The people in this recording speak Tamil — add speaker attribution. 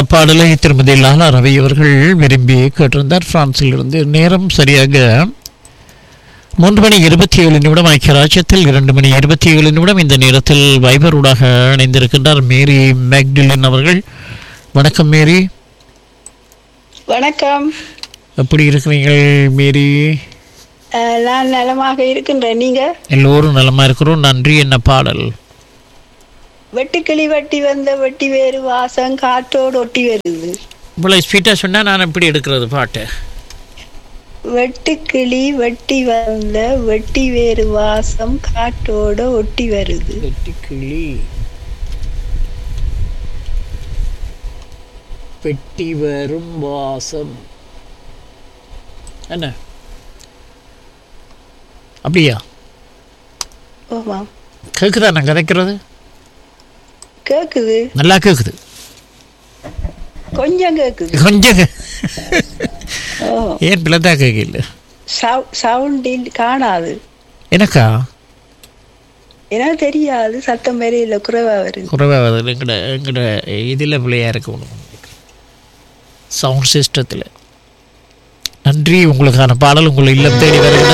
Speaker 1: பாடலை திருமதி லாலா ரவி அவர்கள் விரும்பி கேட்டிருந்தார் பிரான்சில் இருந்து நேரம் சரியாக மூன்று மணி இருபத்தி ஏழு நிமிடம் ஐக்கிய ராஜ்யத்தில் இரண்டு மணி இருபத்தி ஏழு நிமிடம் இந்த நேரத்தில் வைபரூடாக இணைந்திருக்கின்றார் மேரி மேக்டிலின் அவர்கள் வணக்கம் மேரி
Speaker 2: வணக்கம்
Speaker 1: எப்படி இருக்கிறீர்கள் மேரி
Speaker 2: அஹ், நான் நலமாக இருக்கின்றேன் நீங்க
Speaker 1: எல்லோரும் நலமா இருக்கிறோம் நன்றி என்ன பாடல்
Speaker 2: வெட்டுக்கிளி வெட்டி வந்த வெட்டி வேறு வாசம் காற்றோடு ஒட்டி வருது
Speaker 1: இவ்வளோ ஸ்வீட்டாக சொன்னால் நான் எப்படி எடுக்கிறது பாட்டு
Speaker 2: வெட்டுக்கிளி வெட்டி வந்த வெட்டி வேறு வாசம் காற்றோட ஒட்டி வருது
Speaker 1: வெட்டுக்கிளி பெட்டி வரும் வாசம் என்ன அப்படியா
Speaker 2: ஓமாம்
Speaker 1: கேக்குதா நான் கதைக்கிறது
Speaker 2: கேக்குது
Speaker 1: நல்லா கேக்குது
Speaker 2: கொஞ்சம் கேக்குது
Speaker 1: கொஞ்சம் கே-
Speaker 2: ஓ
Speaker 1: ஏன் பிள்ளைதான் கேட்கல
Speaker 2: சவுண்டில் காணாது
Speaker 1: எனக்கா
Speaker 2: எனக்கு தெரியாது சத்தம் வேற இல்லை குறைவா வருது
Speaker 1: குறைவாக வருது எங்கட எங்கட இதில் பிள்ளையாக இருக்கு ஒன்று சவுண்ட் சிஸ்டத்தில் நன்றி உங்களுக்கான பாடல் உங்கள் இல்லம் தேடி வருகிறது